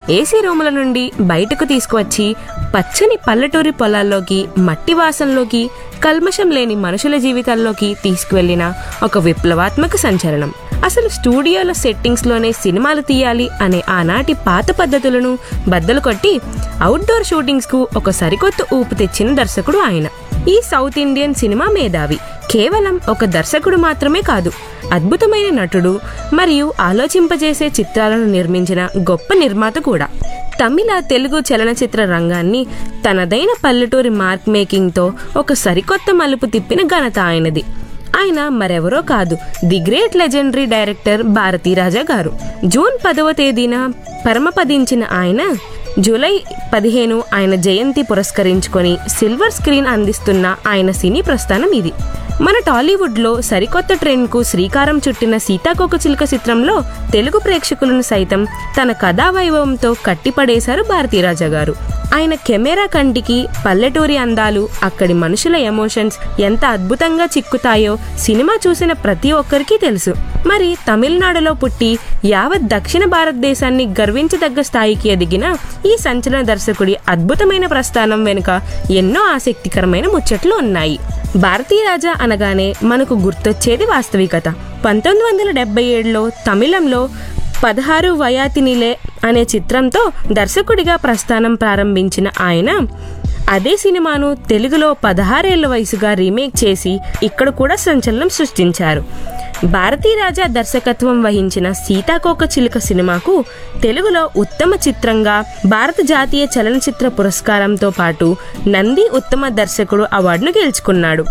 AC రూముల నుండి బయటకు తీసుకువచ్చి పచ్చని పల్లెటూరి పొలాల్లోకి మట్టి వాసనలోకి కల్మషం లేని మనుషుల జీవితాల్లోకి తీసుకువెళ్లిన ఒక విప్లవాత్మక సంచలనం అసలు స్టూడియోల సెట్టింగ్స్ లోనే సినిమాలు తీయాలి అనే ఆనాటి పాత పద్ధతులను బద్దలు కొట్టి అవుట్డోర్ షూటింగ్స్ కు ఒక సరికొత్త ఊపు తెచ్చిన దర్శకుడు ఆయన ఈ సౌత్ ఇండియన్ సినిమా మేధావి కేవలం ఒక దర్శకుడు మాత్రమే కాదు అద్భుతమైన నటుడు మరియు ఆలోచింపజేసే చిత్రాలను నిర్మించిన గొప్ప నిర్మాత కూడా తమిళ తెలుగు చలనచిత్ర రంగాన్ని తనదైన పల్లెటూరి మార్క్ మేకింగ్తో ఒక సరికొత్త మలుపు తిప్పిన ఘనత ఆయనది ఆయన మరెవరో కాదు the great legendary director Bharathi Raja garu June పదవ తేదీన పరమపదించిన ఆయన జూలై పదిహేను ఆయన జయంతి పురస్కరించుకొని సిల్వర్ స్క్రీన్ అందిస్తున్న ఆయన సినీ ప్రస్థానం ఇది మన టాలీవుడ్లో సరికొత్త ట్రెండ్కు శ్రీకారం చుట్టిన సీతాకోక చిలుక చిత్రంలో తెలుగు ప్రేక్షకులను సైతం తన కథా వైభవంతో కట్టిపడేశారు భారతీరాజా గారు ఆయన కెమెరా కంటికి పల్లెటూరి అందాలు అక్కడి మనుషుల ఎమోషన్స్ ఎంత అద్భుతంగా చిక్కుతాయో సినిమా చూసిన ప్రతి ఒక్కరికి తెలుసు మరి తమిళనాడులో పుట్టి యావత్ దక్షిణ భారతదేశాన్ని గర్వించదగ్గ స్థాయికి ఎదిగిన ఈ సంచలన దర్శకుడి అద్భుతమైన ప్రస్థానం వెనుక ఎన్నో ఆసక్తికరమైన ముచ్చట్లు ఉన్నాయి భారతీయ రాజా అనగానే మనకు గుర్తొచ్చేది వాస్తవికత పంతొమ్మిది వందల డెబ్బై ఏడులో తమిళంలో పదహారు వయాతినిలే అనే చిత్రంతో దర్శకుడిగా ప్రస్థానం ప్రారంభించిన ఆయన అదే సినిమాను తెలుగులో పదహారేళ్ల వయసుగా రీమేక్ చేసి ఇక్కడ కూడా సంచలనం సృష్టించారు భారతీ రాజా దర్శకత్వం వహించిన సీతాకోక చిలుక సినిమాకు తెలుగులో ఉత్తమ చిత్రంగా భారత జాతీయ చలనచిత్ర పురస్కారంతో పాటు నంది ఉత్తమ దర్శకుడు అవార్డును గెలుచుకున్నాడు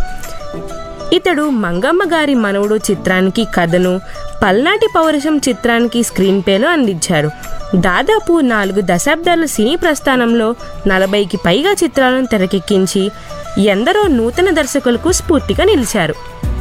ఇతడు మంగమ్మ గారి మనవుడు చిత్రానికి కథను పల్నాటి పౌరుషం చిత్రానికి స్క్రీన్ పేలు అందించారు దాదాపు నాలుగు దశాబ్దాల సినీ ప్రస్థానంలో నలభైకి పైగా చిత్రాలను తెరకెక్కించి ఎందరో నూతన దర్శకులకు స్ఫూర్తిగా నిలిచారు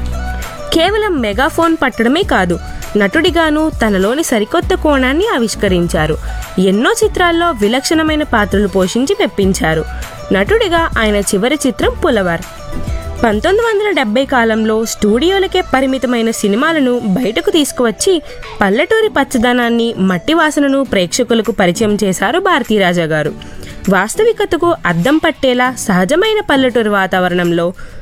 కేవలం మెగాఫోన్ పట్టడమే కాదు నటుడిగాను తనలోని సరికొత్త కోణాన్ని ఆవిష్కరించారు ఎన్నో చిత్రాల్లో విలక్షణమైన పాత్రలు పోషించి మెప్పించారు నటుడిగా ఆయన చివరి చిత్రం పులవర్ పంతొమ్మిది వందల డెబ్బై కాలంలో స్టూడియోలకే పరిమితమైన సినిమాలను బయటకు తీసుకువచ్చి పల్లెటూరి పచ్చదనాన్ని మట్టి వాసనను ప్రేక్షకులకు పరిచయం చేశారు భారతీరాజా గారు వాస్తవికతకు అద్దం పట్టేలా సహజమైన పల్లెటూరి వాతావరణంలో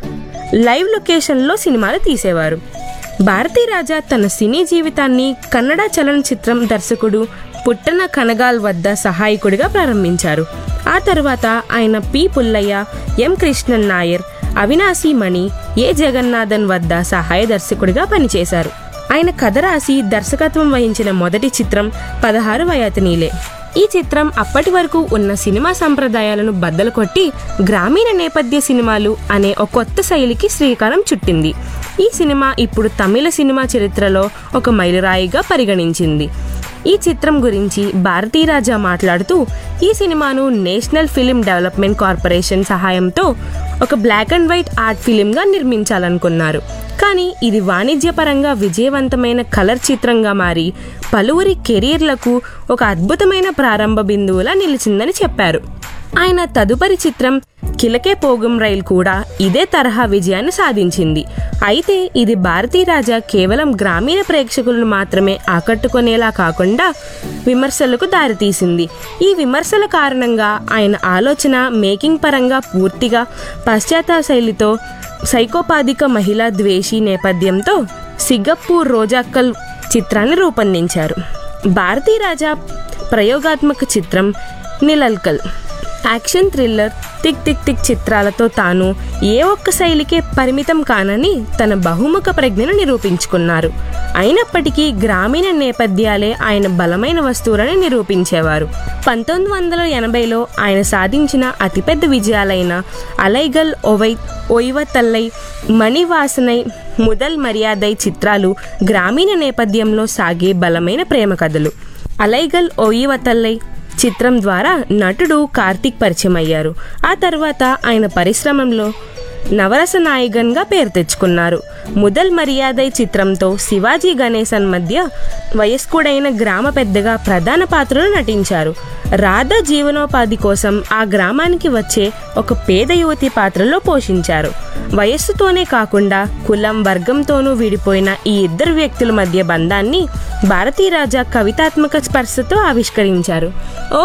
లైవ్ లొకేషన్లో సినిమాలు తీసేవారు భారతీ రాజా తన సినీ జీవితాన్ని కన్నడ చలనచిత్రం దర్శకుడు పుట్టన కనగాల్ వద్ద సహాయకుడిగా ప్రారంభించారు ఆ తర్వాత ఆయన పి పుల్లయ్య ఎం కృష్ణన్ నాయర్ అవినాశి మణి ఏ జగన్నాథన్ వద్ద సహాయ దర్శకుడిగా పనిచేశారు ఆయన కథ రాసి దర్శకత్వం వహించిన మొదటి చిత్రం పదహారు వయాతనీలే ఈ చిత్రం అప్పటి వరకు ఉన్న సినిమా సంప్రదాయాలను బద్దలు కొట్టి గ్రామీణ నేపథ్య సినిమాలు అనే ఒక కొత్త శైలికి శ్రీకారం చుట్టింది ఈ సినిమా ఇప్పుడు తమిళ సినిమా చరిత్రలో ఒక మైలురాయిగా పరిగణించింది ఈ చిత్రం గురించి భారతీరాజా మాట్లాడుతూ ఈ సినిమాను నేషనల్ ఫిలిం డెవలప్మెంట్ కార్పొరేషన్ సహాయంతో ఒక బ్లాక్ అండ్ వైట్ ఆర్ట్ ఫిలింగా నిర్మించాలనుకున్నారు కానీ ఇది వాణిజ్యపరంగా విజయవంతమైన కలర్ చిత్రంగా మారి పలువురి కెరీర్లకు ఒక అద్భుతమైన ప్రారంభ బిందువులా నిలిచిందని చెప్పారు ఆయన తదుపరి చిత్రం కిలకే పోగం రైల్ కూడా ఇదే తరహా విజయాన్ని సాధించింది అయితే ఇది భారతీ రాజా కేవలం గ్రామీణ ప్రేక్షకులను మాత్రమే ఆకట్టుకునేలా కాకుండా విమర్శలకు దారితీసింది ఈ విమర్శల కారణంగా ఆయన ఆలోచన మేకింగ్ పరంగా పూర్తిగా పాశ్చాత్య శైలితో సైకోపాధిక మహిళా ద్వేషి నేపథ్యంతో సిగ్గప్పూర్ రోజాక్కల్ చిత్రాన్ని రూపొందించారు భారతీ రాజా ప్రయోగాత్మక చిత్రం Nizhalgal action thriller tick tick tick చిత్రాలతో తాను ఏ ఒక్క శైలికే పరిమితం కానని తన బహుముఖ ప్రజ్ఞను నిరూపించుకున్నారు అయినప్పటికీ గ్రామీణ నేపథ్యాలే ఆయన బలమైన వస్తువులని నిరూపించేవారు పంతొమ్మిది వందల ఎనభైలో ఆయన సాధించిన అతిపెద్ద విజయాలైన అలైగల్ ఒవై ఒయివతల్లై మణివాసనై ముదల్ మర్యాదై చిత్రాలు గ్రామీణ నేపథ్యంలో సాగే బలమైన ప్రేమ కథలు అలైగల్ ఒయివతల్లై చిత్రం ద్వారా నటుడు కార్తీక్ పరిచయం అయ్యారు ఆ తర్వాత ఆయన పరిశ్రమలో నవరస నాయకన్గా పేరు తెచ్చుకున్నారు ముదల్ మర్యాదై చిత్రంతో శివాజీ గణేశన్ మధ్య వయస్కుడైన గ్రామ పెద్దగా ప్రధాన పాత్రలో నటించారు రాధ జీవనోపాధి కోసం ఆ గ్రామానికి వచ్చే ఒక పేద యువతి పాత్రలో పోషించారు వయస్సుతోనే కాకుండా కులం వర్గంతోనూ విడిపోయిన ఈ ఇద్దరు వ్యక్తుల మధ్య బంధాన్ని భారతీరాజా కవితాత్మక స్పర్శతో ఆవిష్కరించారు ఓ